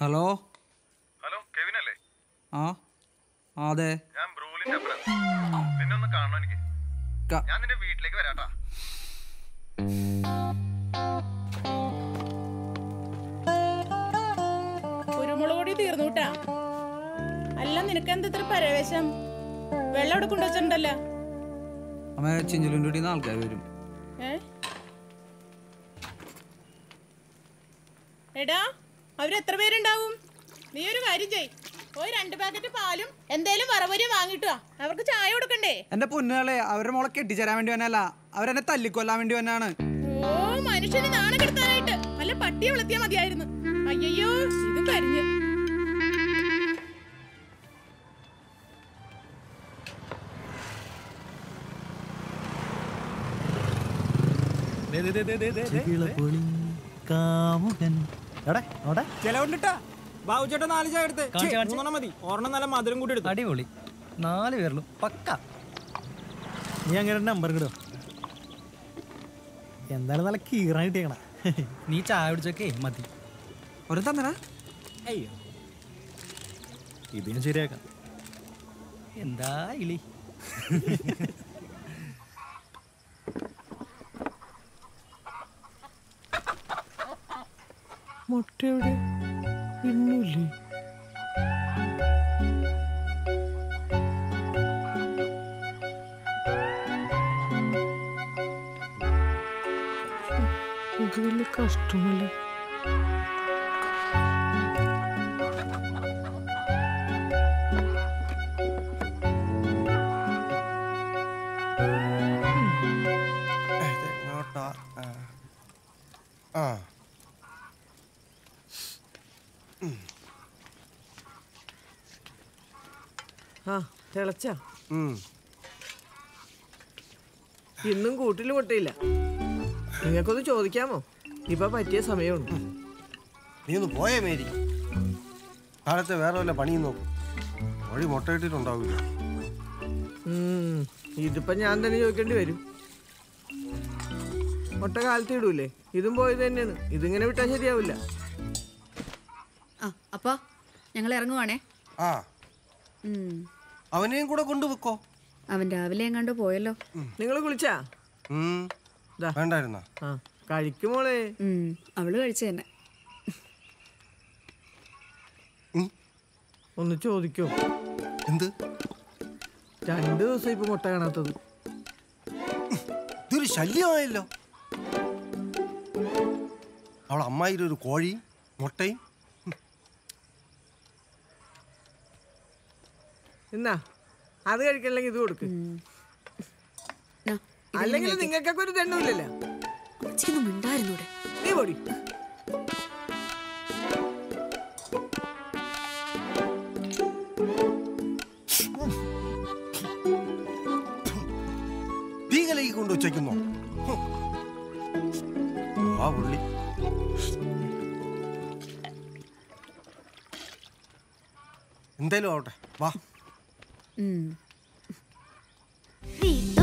Hello hello Kevin അല്ലേ ആ ആ, അതെ ഞാൻ ബ്രൂലിന്റെ അപ്പുറം നിന്നെ ഒന്ന് കാണണം എനിക്ക് ക- ഞാൻ നിന്റെ വീട്ടിലേക്ക് വരാട്ടാ കുരുമുളക് പൊടി തീർന്നു കൂട്ടാ അല്ല നിനക്ക് എന്താ ഇത്ര പരവേശം വെള്ളം അവിടെ കൊണ്ടുവച്ചിട്ടുണ്ടല്ലോ അമ്മ ചിഞ്ചലുൻ്റെ കൂടി ആൾക്കാർ വരും ഏ എടാ അവരെത്ര പേരുണ്ടാവും നീ ഒരു കാര്യം ചെയ് പോയി രണ്ട് പാക്കറ്റ് പാലും എന്തേലും വറവരി വാങ്ങിട്ടുവാ അവർക്ക് ചായ കൊടുക്കണ്ടേ എന്റെ പൊന്നുകളെ അവരുടെ മോളെ കെട്ടിച്ചേരാൻ വേണ്ടി വന്നല്ല അവരെന്നെ തല്ലിക്കൊല്ലാൻ വേണ്ടി വന്നാണ് ഓ മനുഷ്യന് നാണം കെടുത്താനായിട്ട് അല്ല പട്ടിയെ വളർത്തിയാ മതിയായിരുന്നു അയ്യോ ഇത് കരിഞ്ഞ് കാമുകൻ എവിടെ അവിടെ ചെലവുണ്ടിട്ടാ ബാബുച്ചേട്ടൻ നാല് ചായ എടുത്ത് ഛെ, കാണിച്ച് കാണിച്ച്. മൂന്നെണ്ണം മതി ഒരെണ്ണം നല്ല മധുരം കൂടി എടുത്തു അടിപൊളി നാല് പേരിലും പക്ക നീ അങ്ങനെ നമ്പർ കിടോ എന്തായാലും നല്ല കീറാൻ കിട്ടിയേക്കണ നീ ചായ കുടിച്ചൊക്കെ മതി ഒരു തന്നടാ അയ്യോ ഇത് ഞാൻ ശരിയാക്കാം എന്താ ഇളി മുട്ട എവിടെ ഇന്നില്ലേ ഇത് വലിയ കഷ്ടമല്ലേ എങ്ങോട്ടാ ആ. ആ ആ തിളച്ച ഉം. ഇന്നും കൂട്ടിൽ മുട്ടയില്ല നിങ്ങൾക്കൊന്ന് ചോദിക്കാമോ ഇപ്പൊ പറ്റിയ സമയമുണ്ട് നീ ഒന്ന് പോയേ മേരി കാലത്തെ വേറെ വല്ല പണിയും നോക്കും വഴി മുട്ടയിട്ടിട്ടുണ്ടാവില്ല ഉം, ഇതിപ്പോ ഞാൻ തന്നെ ചോദിക്കേണ്ടി വരും മുട്ട കാലത്ത് ഇടൂലേ ഇതും പോയത് തന്നെയാണ് ഇതിങ്ങനെ വിട്ടാൽ ശരിയാവില്ല ആ അപ്പാ ഞങ്ങൾ ഇറങ്ങുവാണേ ആ ഉം. അവനെയും കൂടെ കൊണ്ടുവെക്കോ അവൻ രാവിലെ എങ്ങാണ്ട് പോയല്ലോ നിങ്ങൾ കുളിച്ചാ ഉം. ദാ. വേണ്ടായിരുന്നാ ആ കഴിക്കുമോളെ ഉം. അവള് കഴിച്ചു തന്നെ ഒന്ന് ചോദിക്കോ എന്ത് രണ്ടു ദിവസം ഇപ്പൊ മുട്ട കാണാത്തത് ഇതൊരു ശല്യമായല്ലോ അവൾ അമ്മായിയുടെ ഒരു കോഴിയും മുട്ടയും എന്നാ അത് കഴിക്കണമെങ്കിൽ ഇത് കൊടുക്ക് നാ, ഇത് അല്ലെങ്കിൽ നിങ്ങൾക്ക്. നിങ്ങൾക്കൊക്കെ ഒരു തെണ്ണുമില്ലല്ലോ അമ്മച്ചിക്കൊന്നും മിണ്ടായിരുന്നൂടെ നീ പൊടി തീകലേക്ക് കൊണ്ട് വെച്ചേക്കുന്നോ ഹും. ആ പുള്ളി എന്തേലും ആവട്ടെ വാ ഉം. വീട്ടു